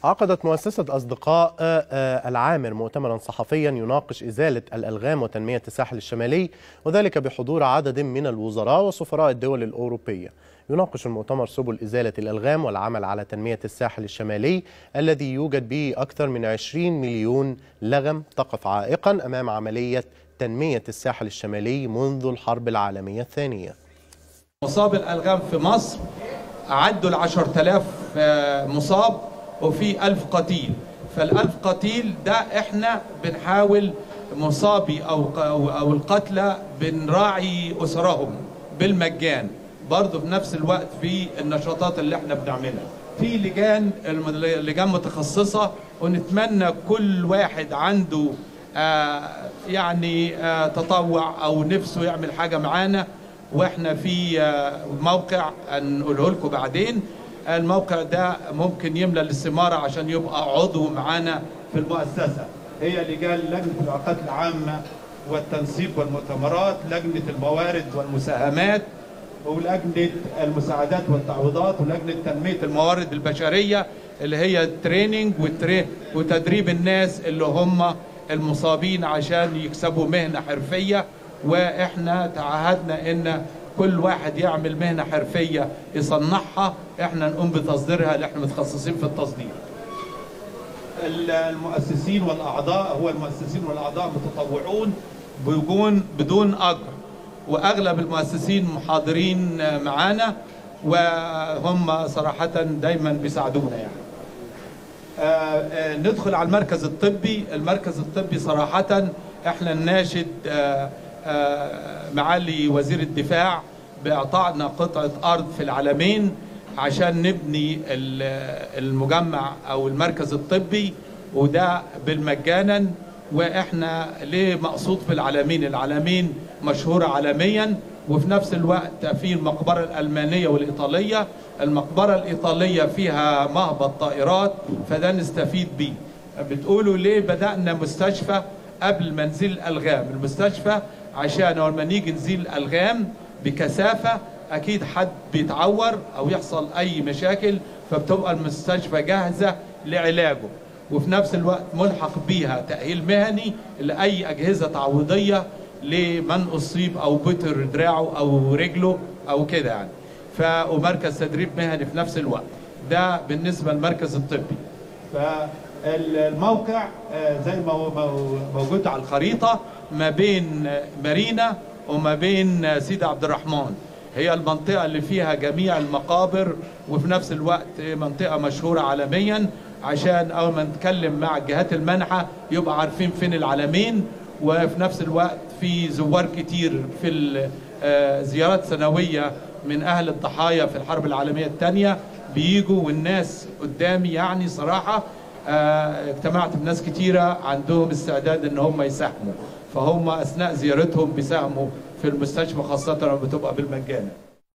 عقدت مؤسسة أصدقاء العامر مؤتمرا صحفيا يناقش إزالة الألغام وتنمية الساحل الشمالي وذلك بحضور عدد من الوزراء وسفراء الدول الأوروبية يناقش المؤتمر سبل إزالة الألغام والعمل على تنمية الساحل الشمالي الذي يوجد به أكثر من 20 مليون لغم تقف عائقا أمام عملية تنمية الساحل الشمالي منذ الحرب العالمية الثانية مصاب الألغام في مصر عدوا ال 10000 مصاب وفي ألف قتيل فالألف قتيل ده احنا بنحاول مصابي أو, أو القتلى بنراعي أسرهم بالمجان برضه في نفس الوقت في النشاطات اللي احنا بنعملها في لجان لجان متخصصة ونتمنى كل واحد عنده آه يعني آه تطوع أو نفسه يعمل حاجة معانا واحنا في آه موقع نقوله لكم بعدين الموقع ده ممكن يملى الاستمارة عشان يبقى عضو معانا في المؤسسة هي لجان لجنة العلاقات العامة والتنسيق والمؤتمرات لجنة الموارد والمساهمات ولجنة المساعدات والتعويضات ولجنة تنمية الموارد البشرية اللي هي التريننج وتدريب الناس اللي هم المصابين عشان يكسبوا مهنة حرفية واحنا تعهدنا ان كل واحد يعمل مهنة حرفية يصنعها احنا نقوم بتصديرها اللي احنا متخصصين في التصدير المؤسسين والاعضاء هو المؤسسين والاعضاء متطوعون بدون بدون اجر واغلب المؤسسين محاضرين معانا وهم صراحة دايما بيساعدونا يعني آآ آآ ندخل على المركز الطبي المركز الطبي صراحة احنا نناشد آآ معالي وزير الدفاع بإعطائنا قطعة أرض في العالمين عشان نبني المجمع أو المركز الطبي وده بالمجانا وإحنا ليه مقصود في العالمين العالمين مشهورة عالميا وفي نفس الوقت في المقبرة الألمانية والإيطالية المقبرة الإيطالية فيها مهبط طائرات فده نستفيد بيه بتقولوا ليه بدأنا مستشفى قبل ما نزيل الألغام المستشفى عشان لما نيجي نزيل الألغام بكثافة أكيد حد بيتعور أو يحصل أي مشاكل فبتبقى المستشفى جاهزة لعلاجه وفي نفس الوقت ملحق بيها تأهيل مهني لأي أجهزة تعويضية لمن أصيب أو بتر دراعه أو رجله أو كده يعني ف ومركز تدريب مهني في نفس الوقت ده بالنسبة للمركز الطبي فالموقع زي ما هو موجود على الخريطة ما بين مارينا وما بين سيدي عبد الرحمن هي المنطقة اللي فيها جميع المقابر وفي نفس الوقت منطقة مشهورة عالميا عشان أول ما نتكلم مع الجهات المانحة يبقى عارفين فين العالمين وفي نفس الوقت في زوار كتير في زيارات سنوية من أهل الضحايا في الحرب العالمية الثانية بيجوا والناس قدامي يعني صراحة اجتمعت بناس كتيرة عندهم استعداد ان هم يساهموا فهم اثناء زيارتهم بيساهموا في المستشفى خاصة لما بتبقى بالمجان